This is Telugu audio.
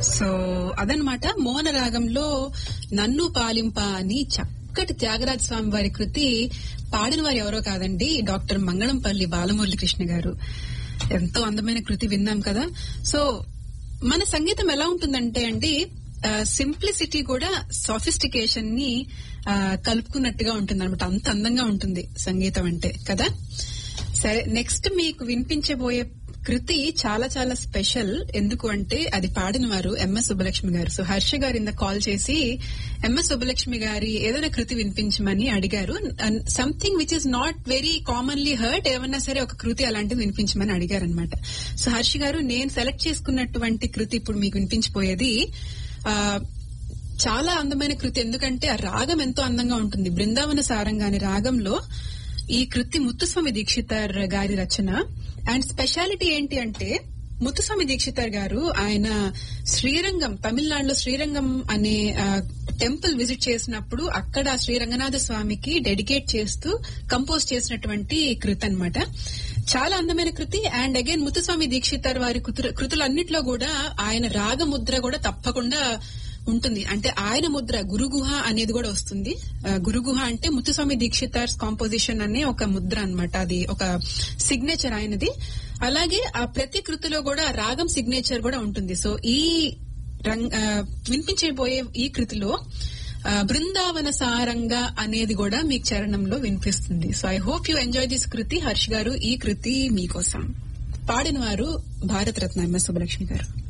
సో అదనమాట మోహన రాగంలో నన్ను పాలింప అని చక్కటి త్యాగరాజ స్వామి వారి కృతి పాడిన వారు ఎవరో కాదండి డాక్టర్ మంగళంపల్లి బాలమురళి కృష్ణ గారు ఎంతో అందమైన కృతి విన్నాం కదా సో మన సంగీతం ఎలా ఉంటుందంటే అండి సింప్లిసిటీ కూడా సాఫిస్టికేషన్ ని ఆ, కలుపుకున్నట్టుగా ఉంటుంది అనమాట అంత అందంగా ఉంటుంది సంగీతం అంటే కదా సరే నెక్స్ట్ మీకు వినిపించబోయే కృతి చాలా చాలా స్పెషల్ ఎందుకు అంటే అది పాడిన వారు ఎంఎస్ సుబ్బలక్ష్మి గారు సో హర్ష గారు ఇంద కాల్ చేసి ఎంఎస్ సుబ్బలక్ష్మి గారి ఏదైనా కృతి వినిపించమని అడిగారు something which is not very commonly heard ఏమన్నా సరే ఒక కృతి అలాంటిది వినిపించమని అడిగారు అనమాట సో హర్ష గారు నేను సెలెక్ట్ చేసుకున్నటువంటి కృతి ఇప్పుడు మీకు వినిపించిపోయేది ఆ, చాలా అందమైన కృతి ఎందుకంటే ఆ రాగం ఎంతో అందంగా ఉంటుంది బృందావన సారంగా అనే రాగంలో ఈ కృతి ముత్తుస్వామి దీక్షితర్ గారి రచన అండ్ స్పెషాలిటీ ఏంటి అంటే ముత్తుస్వామి దీక్షితర్ గారు ఆయన శ్రీరంగం తమిళనాడులో శ్రీరంగం అనే టెంపుల్ విజిట్ చేసినప్పుడు అక్కడ శ్రీరంగనాథ స్వామికి డెడికేట్ చేస్తూ కంపోజ్ చేసినటువంటి కృతి అన్నమాట చాలా అందమైన కృతి అండ్ అగైన్ ముత్తుస్వామి దీక్షితర్ వారి కృతుల- కృతులన్నిట్లో కూడా ఆయన రాగముద్ర కూడా తప్పకుండా ఉంటుంది అంటే ఆయన ముద్ర గురుగుహ అనేది కూడా వస్తుంది ఆ, గురుగుహ అంటే ముత్తుస్వామి దీక్షితార్స్ కాంపోజిషన్ అనే ఒక ముద్ర అన్నమాట అది ఒక సిగ్నేచర్ ఆయనది అలాగే ఆ ప్రతి కృతిలో కూడా రాగం సిగ్నేచర్ కూడా ఉంటుంది సో ఈ రంగ్ ఆ, వినిపించబోయే ఈ కృతిలో ఆ, బృందావన సారంగా అనేది కూడా మీకు చరణంలో వినిపిస్తుంది so I hope you enjoy this kriti Harsh గారు ఈ కృతి మీకోసం పాడిన వారు భారతరత్న ఎంఎస్ సుబ్బలక్ష్మి గారు